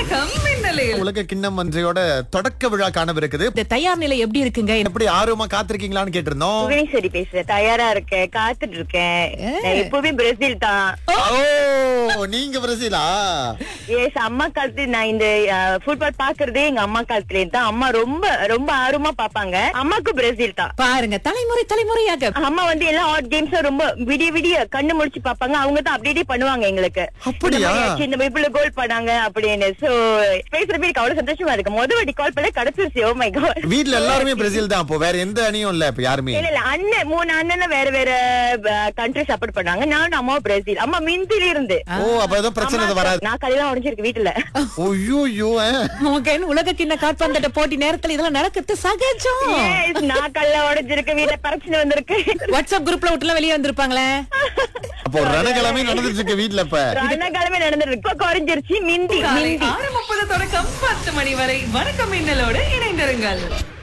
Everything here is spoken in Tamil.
வணக்கம் மின்னலில் உலக கிண்ணம் மன்றையோட தொடக்க விழா காணவிருக்குது இந்த தயார் நிலை எப்படி இருக்குங்க எப்படி ஆர்வமா காத்திருக்கீங்களான்னு கேட்டிருந்தோம் புவனேஸ்வரி பேசுறேன் தயாரா இருக்கேன் காத்துட்டு இருக்கேன் நான் எப்பவுமே பிரேசில் தான் ஓ நீங்க பிரசீலா எஸ் அம்மா காலத்து நான் இந்த ஃபுட்பால் பாக்குறதே எங்க அம்மா காலத்துல தான் அம்மா ரொம்ப ரொம்ப ஆர்வமா பாப்பாங்க அம்மாக்கு பிரேசில் தான் பாருங்க தலைமுறை தலைமுறையாக அம்மா வந்து எல்லா ஹாட் கேம்ஸ் ரொம்ப விடிய விடிய கண்ணு முடிச்சு பாப்பாங்க அவங்க தான் அப்படியே பண்ணுவாங்க எங்களுக்கு அப்படியா? இந்த மாதிரி ஆச்சு, இந்த இப்படி கோல் பண்ணாங்க அப்படின்னு சோ பேசுறப்ப எனக்கு அவ்வளவு சந்தோஷமா இருக்கு முத வாட்டி கால் பண்ண கிடைச்சிருச்சு ஓ மை காட் வீட்ல எல்லாருமே பிரேசில் தான் அப்போ வேற எந்த அணியும் இல்ல இப்ப யாருமே இல்ல இல்ல அண்ணன் மூணு அண்ணன் வேற வேற கண்ட்ரி சப்போர்ட் பண்ணாங்க நானும் அம்மா பிரேசில் அம்மா மிந்தில இருந்து ஓ அப்ப ஏதோ பிரச்சனை எதுவும் வராது நான் கதையெல்லாம் உடஞ்சிருக்கு வீட்டுல ஐயோ உங்க உலக கிண்ண காற்பந்தாட்ட போட்டி நேரத்துல இதெல்லாம் நடக்கிறது சகஜம் Yes, நான் கல்ல உடைஞ்சிருக்கு வீட்டுல பிரச்சனை வந்திருக்கு வாட்ஸ்அப் குரூப்ல விட்டுலாம் வெளியே வந்திருப்பாங்களே அப்போ ரணக்கிழமை நடந்துட்டு இருக்கு வீட்ல இப்ப ரணக்கிழமை நடந்துருக்கு இப்ப குறைஞ்சிருச்சு மிந்தி காலை மிந்தி ஆறு முப்பது தொடக்கம் பத்து மணி வரை வணக்கம் மின்னலோடு இணைந்திருங்கள்